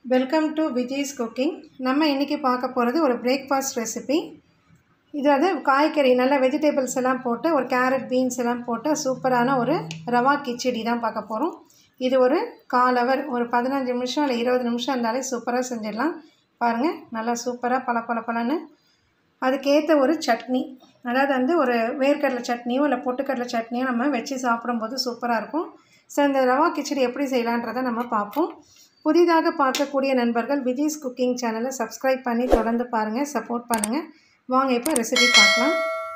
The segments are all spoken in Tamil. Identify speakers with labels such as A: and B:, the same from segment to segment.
A: வெல்கம் டு விஜய்ஸ் குக்கிங் நம்ம இன்றைக்கி பார்க்க போகிறது ஒரு பிரேக்ஃபாஸ்ட் ரெசிபி இது அது காய்கறி நல்ல வெஜிடபிள்ஸ் எல்லாம் போட்டு ஒரு கேரட் பீன்ஸ் எல்லாம் போட்டு சூப்பரான ஒரு ரவா கிச்சடி தான் பார்க்க போகிறோம் இது ஒரு கால் ஹவர் ஒரு பதினஞ்சு நிமிஷம் இல்லை இருபது நிமிஷம் இருந்தாலே சூப்பராக செஞ்சிடலாம் பாருங்கள் நல்லா சூப்பராக பல பல பலன்னு அதுக்கேற்ற ஒரு சட்னி அதாவது வந்து ஒரு வேர்க்கடலை சட்னியோ இல்லை பொட்டுக்கடலை சட்னியோ நம்ம வச்சு சாப்பிடும்போது சூப்பராக இருக்கும் ஸோ இந்த ரவா கிச்சடி எப்படி செய்யலான்றதை நம்ம பார்ப்போம் புதிதாக பார்க்கக்கூடிய நண்பர்கள் விஜய்ஸ் குக்கிங் சேனலை சப்ஸ்கிரைப் பண்ணி தொடர்ந்து பாருங்கள் சப்போர்ட் பண்ணுங்கள் வாங்க இப்போ ரெசிபி பார்க்கலாம்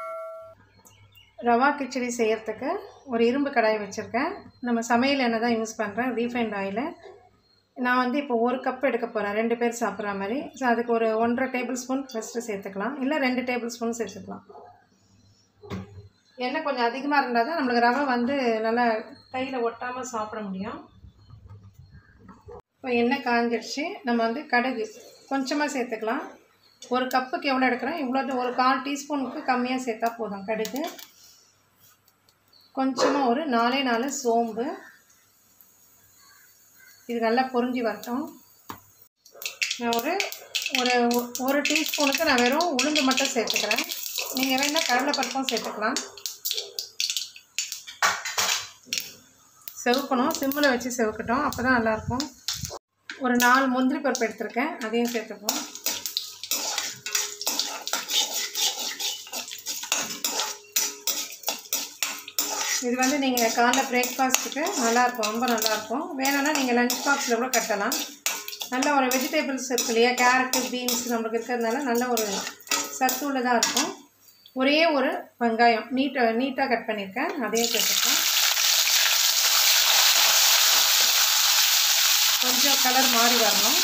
A: ரவா கிச்சடி செய்கிறதுக்கு ஒரு இரும்பு கடாய் வச்சுருக்கேன் நம்ம சமையல் எண்ணெய் தான் யூஸ் பண்ணுறேன் ரீஃபைண்ட் ஆயிலை நான் வந்து இப்போ ஒரு கப் எடுக்க போகிறேன் ரெண்டு பேர் சாப்பிட்ற மாதிரி ஸோ அதுக்கு ஒரு ஒன்றரை டேபிள் ஸ்பூன் ஃபஸ்ட்டு சேர்த்துக்கலாம் இல்லை ரெண்டு டேபிள் ஸ்பூன் சேர்த்துக்கலாம் எண்ணெய் கொஞ்சம் அதிகமாக இருந்தால் தான் நம்மளுக்கு ரவை வந்து நல்லா கையில் ஒட்டாமல் சாப்பிட முடியும் இப்போ எண்ணெய் காஞ்சிடுச்சு நம்ம வந்து கடுகு கொஞ்சமாக சேர்த்துக்கலாம் ஒரு கப்புக்கு எவ்வளோ எடுக்கிறோம் இவ்வளோ ஒரு கால் டீஸ்பூனுக்கு கம்மியாக சேர்த்தா போதும் கடுகு கொஞ்சமாக ஒரு நாலே நாலு சோம்பு இது நல்லா பொரிஞ்சு வரட்டும் நான் ஒரு ஒரு ஒரு டீஸ்பூனுக்கு நான் வெறும் உளுந்து மட்டும் சேர்த்துக்கிறேன் நீங்கள் வேணால் கடலைப்பருப்பும் சேர்த்துக்கலாம் செவுக்கணும் சிம்மில் வச்சு செவுக்கட்டும் அப்போ தான் நல்லாயிருக்கும் ஒரு நாலு முந்திரி பருப்பு எடுத்திருக்கேன் அதையும் சேர்த்துப்போம் இது வந்து நீங்கள் காலைல பிரேக்ஃபாஸ்ட்டுக்கு நல்லாயிருக்கும் ரொம்ப நல்லாயிருக்கும் வேணும்னா நீங்கள் லஞ்ச் பாக்ஸில் கூட கட்டலாம் நல்ல ஒரு வெஜிடபிள்ஸ் இருக்கு இல்லையா கேரட்டு பீன்ஸ் நம்மளுக்கு இருக்கிறதுனால நல்ல ஒரு சத்து உள்ளதாக இருக்கும் ஒரே ஒரு வெங்காயம் நீட்டாக நீட்டாக கட் பண்ணியிருக்கேன் அதையும் சேர்த்துப்பேன் கொஞ்சம் கலர் மாறி வரணும்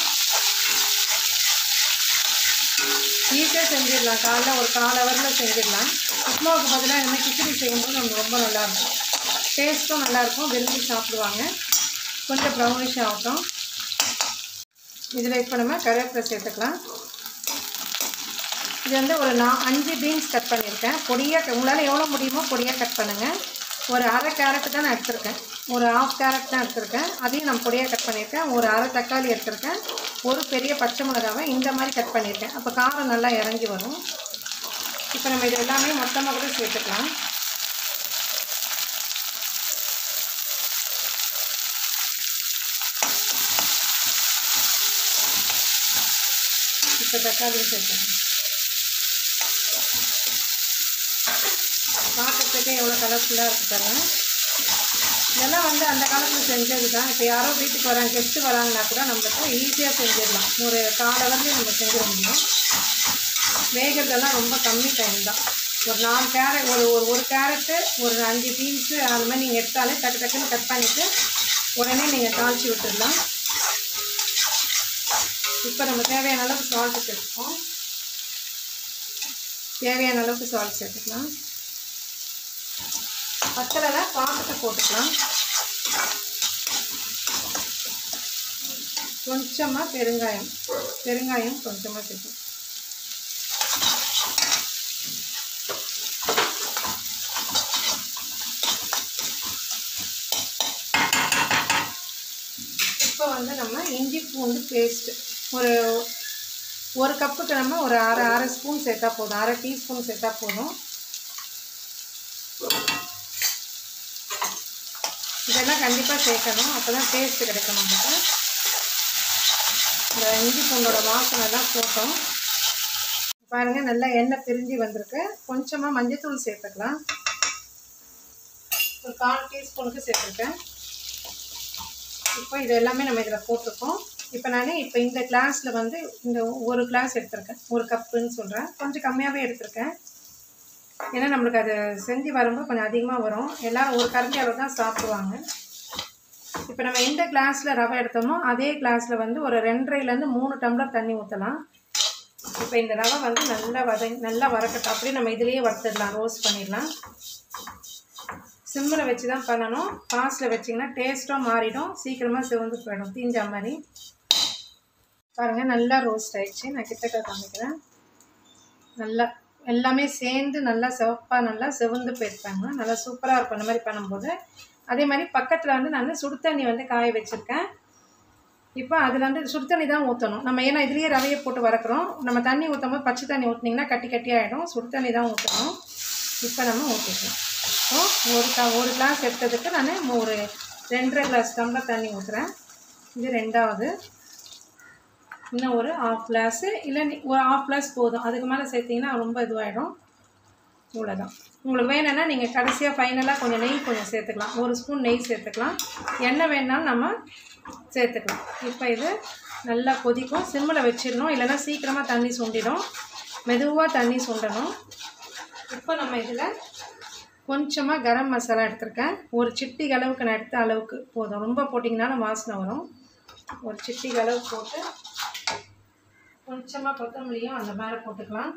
A: ஈஸியாக செஞ்சிடலாம் காலைல ஒரு கால் ஹவரில் செஞ்சிடலாம் உப்மாவுக்கு பதிலாக இந்த மாதிரி கிச்சடி செய்யும்போது நமக்கு ரொம்ப நல்லாயிருக்கும் டேஸ்ட்டும் நல்லாயிருக்கும் விரும்பி சாப்பிடுவாங்க கொஞ்சம் ப்ரௌனிஷ் ஆகட்டும் இதில் இப்போ நம்ம கருவேப்பிலை சேர்த்துக்கலாம் இது வந்து ஒரு நான் அஞ்சு பீன்ஸ் கட் பண்ணியிருக்கேன் பொடியாக உங்களால் எவ்வளோ முடியுமோ பொடியாக கட் பண்ணுங்கள் ஒரு அரை கேரட்டு தான் நான் எடுத்திருக்கேன் ஒரு ஆஃப் கேரட் தான் எடுத்திருக்கேன் அதையும் நான் பொடியாக கட் பண்ணியிருக்கேன் ஒரு அரை தக்காளி எடுத்திருக்கேன் ஒரு பெரிய பச்சை மிளகாவை இந்த மாதிரி கட் பண்ணியிருக்கேன் அப்போ காரம் நல்லா இறங்கி வரும் இப்போ நம்ம இது எல்லாமே மொத்தமாக கூட சேர்த்துக்கலாம் இப்போ தக்காளியும் சேர்த்துக்கலாம் பார்க்குறதுக்கே எவ்வளோ கலர்ஃபுல்லாக இருக்குது பாருங்கள் இதெல்லாம் வந்து அந்த காலத்தில் செஞ்சது தான் இப்போ யாரோ வீட்டுக்கு வராங்க கெஸ்ட்டு வராங்கன்னா கூட நம்மளுக்கு ஈஸியாக செஞ்சிடலாம் ஒரு கால் ஹவர்லேயே நம்ம செஞ்சிட முடியும் வேகிறதெல்லாம் ரொம்ப கம்மி டைம் தான் ஒரு நாலு கேரட் ஒரு ஒரு ஒரு கேரட்டு ஒரு அஞ்சு பீன்ஸு அது மாதிரி நீங்கள் எடுத்தாலே டக்கு டக்குன்னு கட் பண்ணிவிட்டு உடனே நீங்கள் தாளித்து விட்டுடலாம் இப்போ நம்ம தேவையான அளவுக்கு சால்ட்டு சேர்த்துப்போம் தேவையான அளவுக்கு சால்ட் சேர்த்துக்கலாம் பத்தலைனா பார்த்துட்டு போட்டுக்கலாம் கொஞ்சமாக பெருங்காயம் பெருங்காயம் கொஞ்சமாக சேர்த்து இப்போ வந்து நம்ம இஞ்சி பூண்டு பேஸ்ட்டு ஒரு ஒரு கப்புக்கு நம்ம ஒரு அரை அரை ஸ்பூன் சேர்த்தா போதும் அரை டீஸ்பூன் சேர்த்தா போதும் இதெல்லாம் கண்டிப்பாக சேர்க்கணும் அப்போ தான் டேஸ்ட்டு கிடைக்கும் நமக்கு இந்த இஞ்சி பூண்டோட வாசனைலாம் போட்டோம் பாருங்கள் நல்லா எண்ணெய் பிரிஞ்சு வந்திருக்கு கொஞ்சமாக மஞ்சத்தூள் சேர்த்துக்கலாம் ஒரு கால் டீஸ்பூனுக்கு சேர்த்துருக்கேன் இப்போ இது எல்லாமே நம்ம இதில் போட்டிருக்கோம் இப்போ நான் இப்போ இந்த கிளாஸில் வந்து இந்த ஒரு கிளாஸ் எடுத்திருக்கேன் ஒரு கப்புன்னு சொல்கிறேன் கொஞ்சம் கம்மியாகவே எடுத்திருக்கேன் ஏன்னா நம்மளுக்கு அது செஞ்சு வரும்போது கொஞ்சம் அதிகமாக வரும் எல்லோரும் ஒரு கரண்டி அளவு தான் சாப்பிடுவாங்க இப்போ நம்ம எந்த கிளாஸில் ரவை எடுத்தோமோ அதே கிளாஸில் வந்து ஒரு ரெண்டரைலேருந்து மூணு டம்ளர் தண்ணி ஊற்றலாம் இப்போ இந்த ரவை வந்து நல்லா வத நல்லா வறக்கட்டும் அப்படியே நம்ம இதுலேயே வறுத்துடலாம் ரோஸ்ட் பண்ணிடலாம் சிம்மில் வச்சு தான் பண்ணணும் ஃபாஸ்ட்டில் வச்சிங்கன்னா டேஸ்ட்டும் மாறிடும் சீக்கிரமாக சிவந்து போயிடும் தீஞ்சா மாதிரி பாருங்கள் நல்லா ரோஸ்ட் ஆயிடுச்சு நான் கிட்டக்க காமிக்கிறேன் நல்லா எல்லாமே சேர்ந்து நல்லா சிவப்பாக நல்லா செவந்து போயிருப்பாங்க நல்லா சூப்பராக இருக்கும் இந்த மாதிரி பண்ணும்போது அதே மாதிரி பக்கத்தில் வந்து நான் சுடு தண்ணி வந்து காய வச்சுருக்கேன் இப்போ அதில் வந்து சுடு தண்ணி தான் ஊற்றணும் நம்ம ஏன்னா இதுலேயே ரவையை போட்டு வறக்கிறோம் நம்ம தண்ணி ஊற்றும் போது பச்சை தண்ணி ஊற்றினீங்கன்னா கட்டி கட்டி ஆகிடும் சுடு தண்ணி தான் ஊற்றணும் இப்போ நம்ம ஊற்றிக்கலாம் ஸோ ஒரு க ஒரு கிளாஸ் எடுத்ததுக்கு நான் ஒரு ரெண்டரை கிளாஸ் டம்ளர் தண்ணி ஊற்றுறேன் இது ரெண்டாவது இன்னும் ஒரு ஆஃப் கிளாஸு இல்லை நீ ஒரு ஆஃப் கிளாஸ் போதும் அதுக்கு மேலே சேர்த்திங்கன்னா ரொம்ப இதுவாகிடும் இவ்வளோதான் உங்களுக்கு வேணும்னா நீங்கள் கடைசியாக ஃபைனலாக கொஞ்சம் நெய் கொஞ்சம் சேர்த்துக்கலாம் ஒரு ஸ்பூன் நெய் சேர்த்துக்கலாம் எண்ணெய் வேணாலும் நம்ம சேர்த்துக்கலாம் இப்போ இது நல்லா கொதிக்கும் சிம்மில் வச்சிடணும் இல்லைன்னா சீக்கிரமாக தண்ணி சுண்டிடும் மெதுவாக தண்ணி சுண்டணும் இப்போ நம்ம இதில் கொஞ்சமாக கரம் மசாலா எடுத்திருக்கேன் ஒரு சிட்டி அளவுக்கு நான் எடுத்த அளவுக்கு போதும் ரொம்ப போட்டிங்கனாலும் வாசனை வரும் ஒரு சிட்டி அளவு போட்டு கொஞ்சமாக கொத்தமல்லியும் அந்த மேலே போட்டுக்கலாம்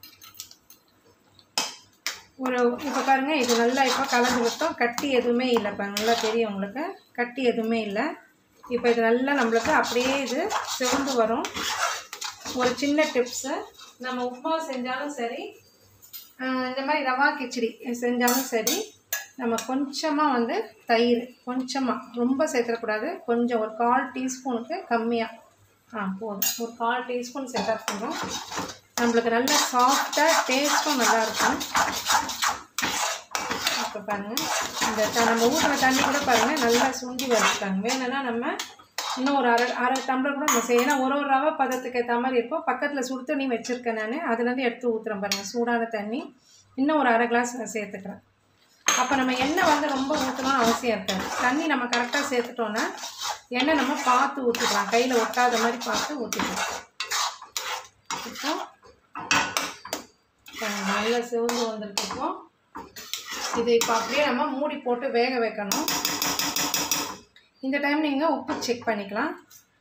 A: ஒரு இப்போ பாருங்கள் இது நல்லா இப்போ கலந்து விட்டோம் கட்டி எதுவுமே இல்லை இப்போ நல்லா தெரியும் உங்களுக்கு கட்டி எதுவுமே இல்லை இப்போ இது நல்லா நம்மளுக்கு அப்படியே இது சிவந்து வரும் ஒரு சின்ன டிப்ஸு நம்ம உப்புமா செஞ்சாலும் சரி ஆஹ் இந்த மாதிரி ரவா கிச்சடி செஞ்சாலும் சரி நம்ம கொஞ்சமாக வந்து தயிர் கொஞ்சமாக ரொம்ப சேர்த்துடக்கூடாது கொஞ்சம் ஒரு கால் டீஸ்பூனுக்கு கம்மியாக ஆ போதும் ஒரு கால் டீஸ்பூன் சேர்த்தா போதும் நம்மளுக்கு நல்ல சாஃப்டாக டேஸ்ட்டும் நல்லாயிருக்கும் இப்போ பாருங்கள் இந்த த- நம்ம ஊற்றின தண்ணி கூட பாருங்கள் நல்லா சுண்டி வச்சுட்டாங்க வேணும்னா நம்ம இன்னும் ஒரு அரை அரை டம்ளர் கூட நம்ம செய்யணும் ஏன்னா ஒரு ஒரு ரவை பதத்துக்கு ஏற்ற மாதிரி இருக்கும் பக்கத்தில் சுடு தண்ணி வச்சுருக்கேன் நான் அதுலேருந்து எடுத்து ஊற்றுறேன் பாருங்கள் சூடான தண்ணி இன்னும் ஒரு அரை கிளாஸ் நான் சேர்த்துக்கிறேன் அப்போ நம்ம எண்ணெய் வந்து ரொம்ப ஊற்றணும்னு அவசியம் இருக்காது தண்ணி நம்ம கரெக்டாக சேர்த்துட்டோன்னா எண்ணெய் நம்ம பார்த்து ஊற்றிக்கலாம் கையில் ஒட்டாத மாதிரி பார்த்து ஊற்றிக்கலாம் இப்போ பாருங்க, நல்லா சிவந்து வந்திருக்கு இப்போ இது இப்போ அப்படியே நம்ம மூடி போட்டு வேக வைக்கணும் இந்த டைம் நீங்கள் உப்பு செக் பண்ணிக்கலாம்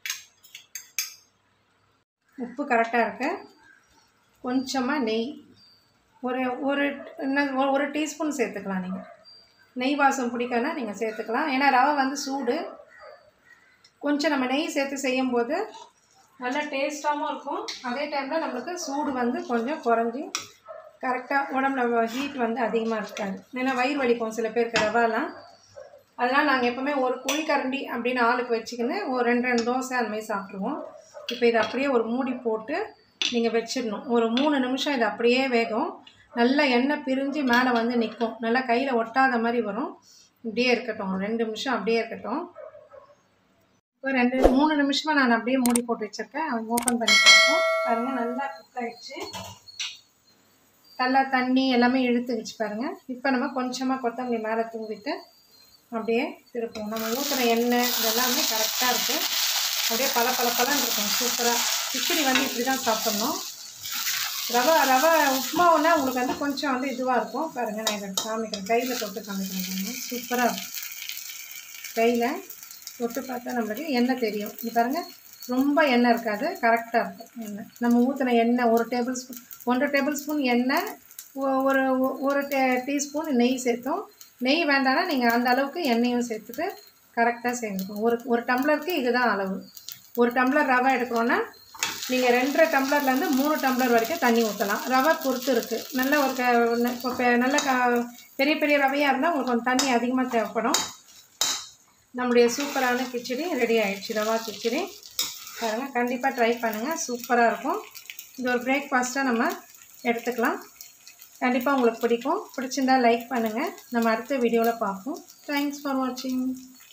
A: உப்பு கரெக்டாக இருக்கு கொஞ்சமாக நெய் ஒரு ஒரு என்ன ஒரு- ஒரு டீஸ்பூன் சேர்த்துக்கலாம் நீங்கள் நெய் வாசம் பிடிக்கனா நீங்கள் சேர்த்துக்கலாம் ஏன்னா ரவை வந்து சூடு கொஞ்சம் நம்ம நெய் சேர்த்து செய்யும்போது நல்லா டேஸ்ட்டாகவும் இருக்கும் அதே டைமில் நம்மளுக்கு சூடு வந்து கொஞ்சம் குறைஞ்சி கரெக்டாக உடம்புல ஹீட் வந்து அதிகமாக இருக்காது ஏன்னா வயிறு வலிக்கும் சில பேருக்கு ரவாலாம் அதனால் நாங்கள் எப்போவுமே ஒரு குழிக்கரண்டி அப்படின்னு ஆளுக்கு வச்சுக்கின்னு ஒரு ரெண்டு ரெண்டு தோசை அந்த மாதிரி சாப்பிட்ருவோம் இப்போ இதை அப்படியே ஒரு மூடி போட்டு நீங்கள் வச்சிடணும் ஒரு மூணு நிமிஷம் இது அப்படியே வேகும் நல்லா எண்ணெய் பிரிஞ்சு மேலே வந்து நிற்கும் நல்லா கையில் ஒட்டாத மாதிரி வரும் இப்படியே இருக்கட்டும் ஒரு ரெண்டு நிமிஷம் அப்படியே இருக்கட்டும் இப்போ ரெண்டு மூணு நிமிஷமாக நான் அப்படியே மூடி போட்டு வச்சுருக்கேன் ஓப்பன் பண்ணி பார்ப்போம் பாருங்கள் நல்லா குக் ஆயிடுச்சு நல்லா தண்ணி எல்லாமே இழுத்துக்கிச்சு பாருங்கள் இப்போ நம்ம கொஞ்சமாக கொத்தமல்லி மேலே தூவிட்டு அப்படியே திருப்போம் நம்ம ஊற்றுற எண்ணெய் இதெல்லாமே கரெக்டாக இருக்குது அப்படியே பல பல பலன்னு இருக்கும் சூப்பராக கிச்சடி வந்து இப்படி தான் சாப்பிட்ணும் ரவை ரவை உப்புமாவுன்னா உங்களுக்கு வந்து கொஞ்சம் வந்து இதுவாக இருக்கும் பாருங்கள் நான் இதை காமிக்கிறேன் கையில் தொட்டு காமிக்கிறேன் பாருங்க சூப்பராக இருக்கும் கையில் தொட்டு பார்த்தா நம்மளுக்கு எண்ணெய் தெரியும் இது பாருங்கள் ரொம்ப எண்ணெய் இருக்காது கரெக்டாக இருக்கும் எண்ணெய் நம்ம ஊற்றின எண்ணெய் ஒரு டேபிள் ஸ்பூன் ஒன்றரை டேபிள் ஸ்பூன் எண்ணெய் ஒ- ஒரு ஒ- ஒரு டே டீஸ்பூன் நெய் சேர்த்தோம் நெய் வேண்டாம்னா நீங்கள் அந்த அளவுக்கு எண்ணெயும் சேர்த்துட்டு கரெக்டாக சேர்த்துக்கணும் ஒரு ஒரு டம்ளருக்கு இதுதான் அளவு ஒரு டம்ளர் ரவை எடுக்கிறோன்னா நீங்கள் ரெண்டரை டம்ளர்லேருந்து மூணு டம்ளர் வரைக்கும் தண்ணி ஊற்றலாம் ரவை பொறுத்து இருக்குது நல்ல ஒரு க ந- இப்போ பெ- நல்ல க பெரிய பெரிய ரவையாக இருந்தால் உங்களுக்கு கொஞ்சம் தண்ணி அதிகமாக தேவைப்படும் நம்முடைய சூப்பரான கிச்சடி ரெடி ஆயிடுச்சு ரவா கிச்சடி பாருங்கள் கண்டிப்பாக ட்ரை பண்ணுங்கள் சூப்பராக இருக்கும் இது ஒரு பிரேக்ஃபாஸ்ட்டாக நம்ம எடுத்துக்கலாம் கண்டிப்பாக உங்களுக்கு பிடிக்கும் பிடிச்சிருந்தா லைக் பண்ணுங்கள் நம்ம அடுத்த வீடியோவில் பார்ப்போம் தேங்க்ஸ் ஃபார் வாட்சிங்